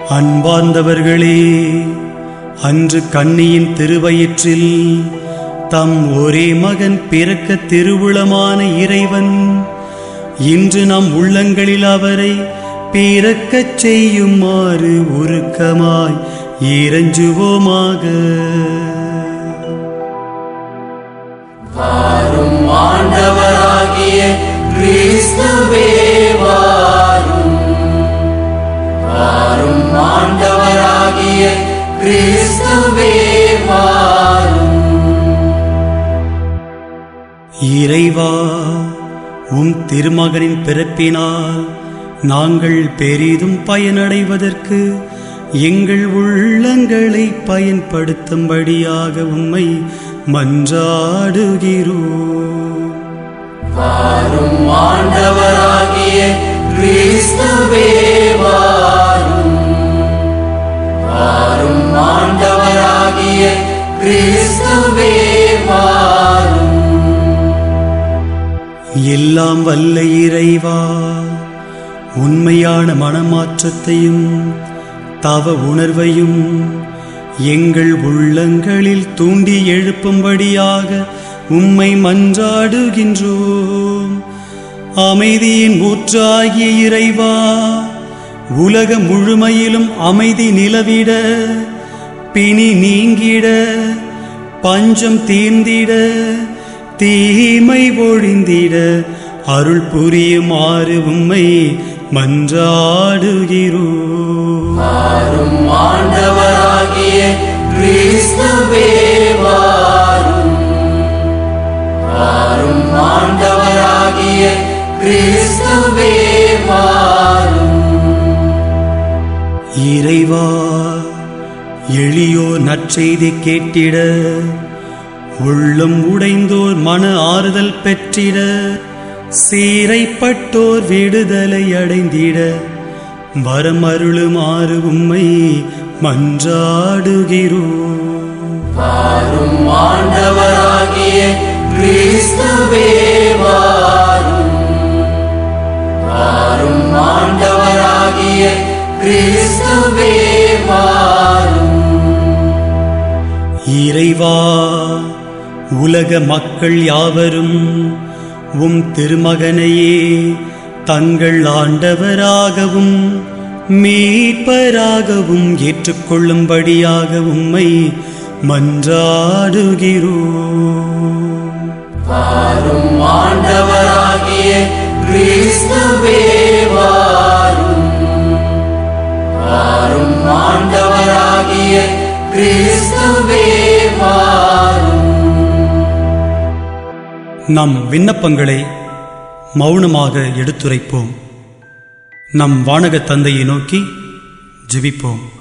அன்பார்ந்தவர்களே அன்று கன்னியின் திருவயிற்றில் தம் ஒரே மகன் பிறக்க திருவுளமான இறைவன் இன்று நம் உள்ளங்களில் அவரை பிறக்கச் செய்யுமாறு உருக்கமாய் இறைஞ்சுவோமாக ஆண்டவராகிய கிறிஸ்துவே வாரும் வாரும் ஆண்டவராகிய கிறிஸ்துவே வாரும் இறைவா உம் திருமகனின் பிறப்பினால் நாங்கள் பெரிதும் பயனடைவதற்கு எங்கள் உள்ளங்களை பயன்படுத்தும்படியாக உம்மை மன்றாடுகிறோம் வாரும் ஆண்டவராகிய கிறிஸ்துவே வாரும் வாரும் ஆண்டவராகிய கிறிஸ்துவே வாரும் எல்லாம் வல்ல இறைவா உண்மையான மனமாற்றத்தையும் தவ உணர்வையும் எங்கள் உள்ளங்களில் தூண்டி எழுப்பும்படியாக உம்மை மன்றாடுகின்றோம் அமைதியின் ஊற்றாகிய இறைவா உலக முழுமையிலும் அமைதி நிலவிட பிணி நீங்கிட பஞ்சம் தீர்ந்திட தீமை ஒழிந்திட அருள் புரியுமாறு உம்மை மன்றாடுகிறோம் வாரும் ஆண்டவராகிய கிறிஸ்துவே வாரும் வாரும் ஆண்டவராகிய கிறிஸ்துவே வாரும் இறைவா எளியோர் நற்செய்தி கேட்டிட உள்ளம் உடைந்தோர் மன ஆறுதல் பெற்றிட சீரைப்பட்டோர் விடுதலை அடைந்திட வரமருளுமாறு உம்மை மன்றாடுகிறோம் வாரும் ஆண்டவராகிய கிறிஸ்துவே வாரும் வாரும் ஆண்டவராகிய கிறிஸ்துவே வாரும் இறைவா உலக மக்கள் யாவரும் உம் திருமகனையே தங்கள் ஆண்டவராகவும் மீட்பராகவும் ஏற்றுக்கொள்ளும்படியாக உம்மை மன்றாடுகிறோம் வாரும் ஆண்டவராகிய கிறிஸ்துவே வாரும் வாரும் ஆண்டவராகிய கிறிஸ்துவே வாரும் நம் விண்ணப்பங்களை மௌனமாக எடுத்துரைப்போம் நம் வானக தந்தையை நோக்கி ஜெபிப்போம்